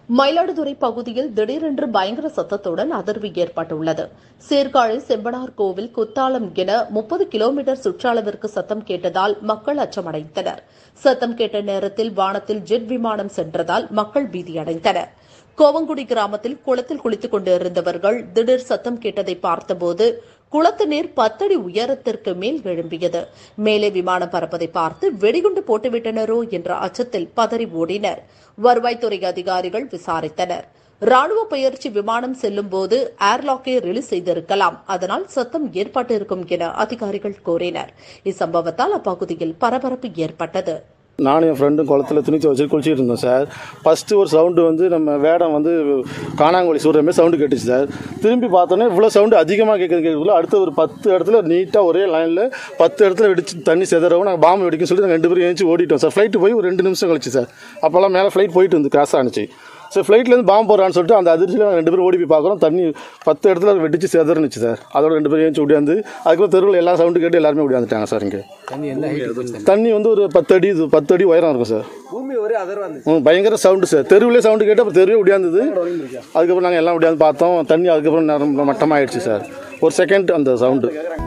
மயிலாடுதுறை பகுதியில் திடீரென்று பயங்கர சத்தத்துடன் அதிர்வு ஏற்பட்டுள்ளது சீர்காழி செம்பனார் கோவில் குத்தாலம் என முப்பது கிலோமீட்டர் சுற்றளவிற்கு சத்தம் கேட்டதால் மக்கள் அச்சமடைந்தனர் சத்தம் கேட்ட நேரத்தில் வானத்தில் ஜெட் விமானம் சென்றதால் மக்கள் பீதியடைந்தனர் கோவங்குடி கிராமத்தில் குளத்தில் குளித்துக் கொண்டிருந்தவர்கள் திடீர் சத்தம் கேட்டதை பார்த்தபோது குளத்து நீர் பத்தடி உயரத்திற்கு மேல் எழும்பியது மேலே விமானம் பறப்பதை பார்த்து வெடிகுண்டு போட்டுவிட்டனரோ என்ற அச்சத்தில் பதறி ஓடினர் வருவாய்த்துறை அதிகாரிகள் விசாரித்தனர் ராணுவ பயிற்சி விமானம் செல்லும் போது ஏர்லாக்கை ரிலீஸ் செய்திருக்கலாம் அதனால் சத்தம் ஏற்பட்டிருக்கும் என அதிகாரிகள் கூறினர் இச்சம்பவத்தால் அப்பகுதியில் பரபரப்பு ஏற்பட்டது நானும் என் ஃப்ரெண்டும் குளத்துல துணிச்சு வச்சு குளிச்சிட்டு இருந்தோம் சார் ஃபஸ்ட்டு ஒரு சவுண்டு வந்து நம்ம வேடம் வந்து காணாங்கோழி சுடுற மாதிரி சவுண்டு கேட்டுச்சு சார் திரும்பி பார்த்தோன்னே இவ்வளோ சவுண்டு அதிகமாக கேட்குறது கேட்குள்ள அடுத்த ஒரு பத்து இடத்துல நீட்டாக ஒரே லைனில் பத்து இடத்துல வெடிச்சு தண்ணி செதறவும் நாங்கள் பாம்பு வெடிக்கும் சொல்லிட்டு நாங்கள் ரெண்டு பேரும் ஏஞ்சி ஓடிட்டோம் சார் ஃப்ளைட்டு போய் ஒரு ரெண்டு நிமிஷம் கழிச்சு சார் அப்போல்லாம் மேலே ஃப்ளைட் போயிட்டு வந்து கிராஸ் ஆனிச்சு சார் ஃப்ளைட்லேருந்து பாம்பு போடுறான்னு சொல்லிட்டு அந்த அதிர்ச்சியில் நாங்கள் ரெண்டு பேரும் ஓடி போய் பார்க்குறோம் தண்ணி பத்து இடத்துல வெடிச்சு செதறுனுச்சு சார் அதோட ரெண்டு பேரும் ஏஞ்சி ஓடியாந்து அதுக்கப்புறம் தெருவில் எல்லா சவுண்டு கேட்டு எல்லாருமே ஓடியாந்துட்டாங்க சார் இங்கே தண்ணி எந்த ஹைட் போச்சு தண்ணி வந்து ஒரு பத்து அடி இது பத்து அடி உயரம் இருக்கும் சார் பூமி ஒரே அதர்வா இருந்துச்சு ம், பயங்கர சவுண்டு சார் தெருவிலே சவுண்டு கேட்டு அப்புறம் தெருவே ஒடியாந்தது அதுக்கப்புறம் நாங்கள் எல்லாம் ஒடியாந்து பார்த்தோம் தண்ணி அதுக்கப்புறம் நேரம் மட்டமாயிடுச்சு சார் ஒரு செகண்ட் அந்த சவுண்டு